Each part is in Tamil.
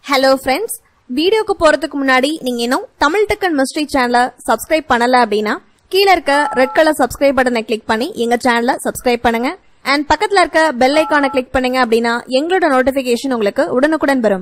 ஹலோ ஃப்ரெண்ட்ஸ் வீடியோக்கு போறதுக்கு முன்னாடி நீங்க இன்னும் தமிழ் டெக்கன் மிஸ்ட்ரி சேனலை சப்ஸ்கிரைப் பண்ணல அப்படின்னா கீழே இருக்க ரெட் கலர் சப்ஸ்கிரைப் பட்டனை கிளிக் பண்ணி எங்க சேனலை சப்ஸ்கிரைப் பண்ணுங்க அண்ட் பக்கத்துல இருக்க பெல் ஐக்கானை கிளிக் பண்ணுங்க அப்படின்னா எங்களோட நோட்டிபிகேஷன் உங்களுக்கு உடனுக்குடன் வரும்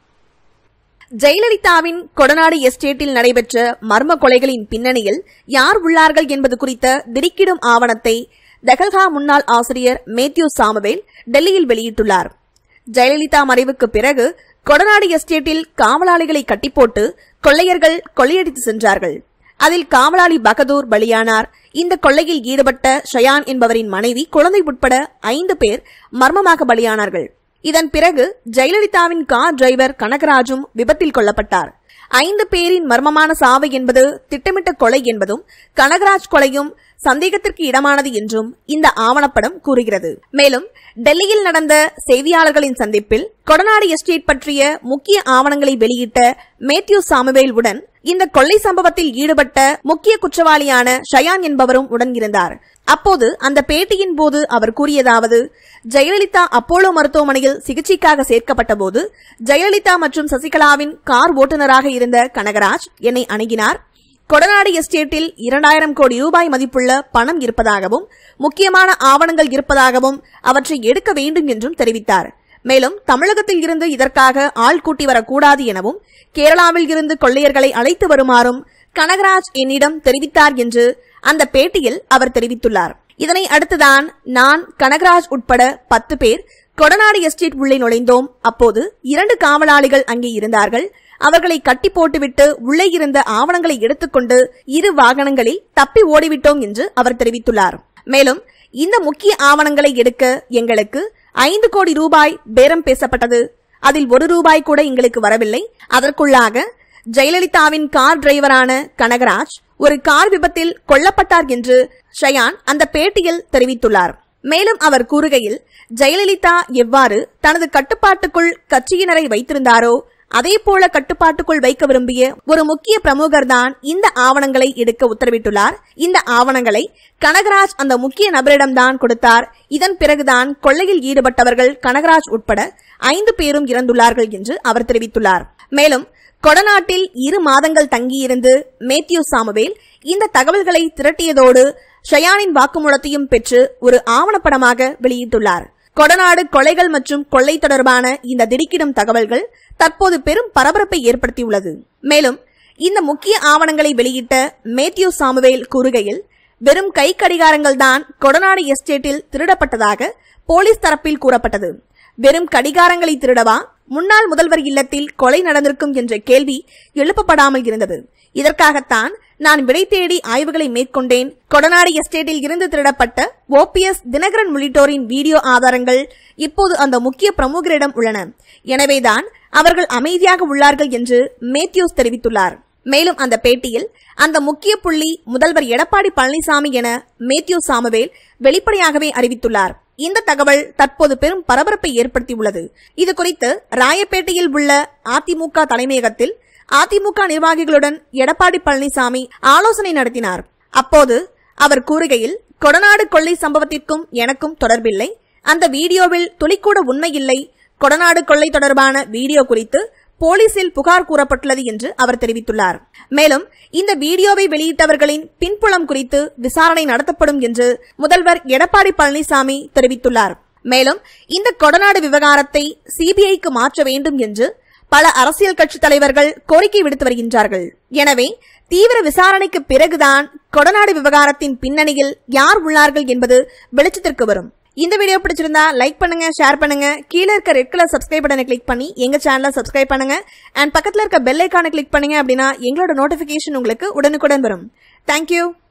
ஜெயலலிதாவின் கொடநாடு எஸ்டேட்டில் நடைபெற்ற மர்ம கொலைகளின் பின்னணியில் யார் உள்ளார்கள் என்பது குறித்த திடுக்கிடும் ஆவணத்தை தகல்கா முன்னாள் ஆசிரியர் மேத்யூ சாமுவேல் டெல்லியில் வெளியிட்டுள்ளார் ஜெயலலிதா மறைவுக்கு பிறகு கொடநாடு எஸ்டேட்டில் காவலாளிகளை கட்டிப்போட்டு கொள்ளையர்கள் கொள்ளையடித்து சென்றார்கள் அதில் காவலாளி பகதூர் பலியானார் இந்த கொள்ளையில் ஈடுபட்ட ஷயான் என்பவரின் மனைவி குழந்தை உட்பட ஐந்து பேர் மர்மமாக பலியானார்கள் இதன் பிறகு ஜெயலலிதாவின் கார் டிரைவர் கனகராஜும் விபத்தில் கொல்லப்பட்டார் ஐந்து பேரின் மர்மமான சாவு என்பது திட்டமிட்ட கொலை என்பதும் கனகராஜ் கொலையும் சந்தேகத்திற்கு இடமானது என்றும் இந்த ஆவணப்படம் கூறுகிறது மேலும் டெல்லியில் நடந்த செய்தியாளர்களின் சந்திப்பில் கொடநாடு எஸ்டேட் பற்றிய முக்கிய ஆவணங்களை வெளியிட்ட மேத்யூ சாமுவேல் உடன் இந்த கொள்ளை சம்பவத்தில் ஈடுபட்ட முக்கிய குற்றவாளியான ஷயான் என்பவரும் உடன் இருந்தார் அப்போது அந்த பேட்டியின் போது அவர் கூறியதாவது ஜெயலலிதா அப்போலோ மருத்துவமனையில் சிகிச்சைக்காக சேர்க்கப்பட்ட போது ஜெயலலிதா மற்றும் சசிகலாவின் கார் ஓட்டுநராக இருந்த கனகராஜ் என்னை அணுகினார் கொடநாடு எஸ்டேட்டில் இரண்டாயிரம் கோடி ரூபாய் மதிப்புள்ள பணம் இருப்பதாகவும் முக்கியமான ஆவணங்கள் இருப்பதாகவும் அவற்றை எடுக்க வேண்டும் என்றும் தெரிவித்தார் மேலும் தமிழகத்தில் இருந்து இதற்காக ஆள் கூட்டி வரக்கூடாது எனவும் கேரளாவில் இருந்து கொள்ளையர்களை அழைத்து வருமாறும் கனகராஜ் என்னிடம் தெரிவித்தார் என்று அந்த பேட்டியில் அவர் தெரிவித்துள்ளார் இதனை அடுத்துதான் நான் கனகராஜ் உட்பட பத்து பேர் கொடநாடு எஸ்டேட் உள்ளே நுழைந்தோம் அப்போது இரண்டு காவலாளிகள் அங்கே இருந்தார்கள் அவர்களை கட்டி போட்டுவிட்டு உள்ளே இருந்த ஆவணங்களை எடுத்துக்கொண்டு இரு வாகனங்களில் தப்பி ஓடிவிட்டோம் என்று அவர் தெரிவித்துள்ளார் மேலும் இந்த முக்கிய ஆவணங்களை எடுக்க எங்களுக்கு ஐந்து கோடி ரூபாய் பேரம் பேசப்பட்டது அதில் ஒரு ரூபாய் கூட எங்களுக்கு வரவில்லை அதற்குள்ளாக ஜெயலலிதாவின் கார் டிரைவரான கனகராஜ் ஒரு கார் விபத்தில் கொல்லப்பட்டார் என்று ஷயான் அந்த பேட்டியில் தெரிவித்துள்ளார் மேலும் அவர் கூறுகையில் ஜெயலலிதா எவ்வாறு தனது கட்டுப்பாட்டுக்குள் கட்சியினரை வைத்திருந்தாரோ அதே போல கட்டுப்பாட்டுக்குள் வைக்க விரும்பிய ஒரு முக்கிய பிரமுகர் தான் இந்த ஆவணங்களை எடுக்க உத்தரவிட்டுள்ளார் இந்த ஆவணங்களை கனகராஜ் அந்த முக்கிய நபரிடம்தான் கொடுத்தார் இதன் பிறகுதான் கொள்ளையில் ஈடுபட்டவர்கள் கனகராஜ் உட்பட ஐந்து பேரும் இறந்துள்ளார்கள் என்று அவர் தெரிவித்துள்ளார் மேலும் கொடநாட்டில் இரு மாதங்கள் தங்கியிருந்து மேத்யூ சாமுவேல் இந்த தகவல்களை திரட்டியதோடு ஷயானின் வாக்குமூலத்தையும் பெற்று ஒரு ஆவணப்படமாக வெளியிட்டுள்ளார் கொடநாடு கொலைகள் மற்றும் கொள்ளை தொடர்பான இந்த திடுக்கிடும் தகவல்கள் தற்போது பெரும் பரபரப்பை ஏற்படுத்தியுள்ளது மேலும் இந்த முக்கிய ஆவணங்களை வெளியிட்ட மேத்யூ சாமுவேல் கூறுகையில் வெறும் கை கடிகாரங்கள் தான் கொடநாடு எஸ்டேட்டில் திருடப்பட்டதாக போலீஸ் தரப்பில் கூறப்பட்டது வெறும் கடிகாரங்களை திருடவா முன்னாள் முதல்வர் இல்லத்தில் கொலை நடந்திருக்கும் என்ற கேள்வி எழுப்பப்படாமல் இருந்தது இதற்காகத்தான் நான் விடை தேடி ஆய்வுகளை மேற்கொண்டேன் கொடநாடு எஸ்டேட்டில் இருந்து திருடப்பட்ட ஓபிஎஸ் தினகரன் உள்ளிட்டோரின் வீடியோ ஆதாரங்கள் இப்போது அந்த முக்கிய பிரமுகரிடம் உள்ளன எனவேதான் அவர்கள் அமைதியாக உள்ளார்கள் என்று மேத்யூஸ் தெரிவித்துள்ளார் மேலும் அந்த பேட்டியில் அந்த முக்கிய புள்ளி முதல்வர் எடப்பாடி பழனிசாமி என மேத்யூ சாமுவேல் வெளிப்படையாகவே அறிவித்துள்ளார் இந்த தகவல் தற்போது பெரும் பரபரப்பை ஏற்படுத்தியுள்ளது இது குறித்து ராயப்பேட்டையில் உள்ள அதிமுக தலைமையகத்தில் அதிமுக நிர்வாகிகளுடன் எடப்பாடி பழனிசாமி ஆலோசனை நடத்தினார் அப்போது அவர் கூறுகையில் கொடநாடு கொள்ளை சம்பவத்திற்கும் எனக்கும் தொடர்பில்லை அந்த வீடியோவில் துளிக்கூட உண்மையில்லை கொடநாடு கொள்ளை தொடர்பான வீடியோ குறித்து போலீசில் புகார் கூறப்பட்டுள்ளது என்று அவர் தெரிவித்துள்ளார் மேலும் இந்த வீடியோவை வெளியிட்டவர்களின் பின்புலம் குறித்து விசாரணை நடத்தப்படும் என்று முதல்வர் எடப்பாடி பழனிசாமி தெரிவித்துள்ளார் மேலும் இந்த கொடநாடு விவகாரத்தை சிபிஐக்கு மாற்ற வேண்டும் என்று பல அரசியல் கட்சி தலைவர்கள் கோரிக்கை விடுத்து வருகின்றார்கள் எனவே தீவிர விசாரணைக்கு பிறகுதான் கொடநாடு விவகாரத்தின் பின்னணியில் யார் உள்ளார்கள் என்பது வெளிச்சத்திற்கு வரும் இந்த வீடியோ பிடிச்சிருந்தா லைக் பண்ணுங்க ஷேர் பண்ணுங்க கீழே இருக்க ரெட் கலர் சப்ஸ்கிரைப் பட்டனை கிளிக் பண்ணி எங்க சேனலை சப்ஸ்கிரைப் பண்ணுங்க அண்ட் பக்கத்துல இருக்க பெல் ஐக்கானை கிளிக் பண்ணுங்க அப்படின்னா எங்களோட நோட்டிபிகேஷன் உங்களுக்கு உடனுக்குடன் வரும் தேங்க்யூ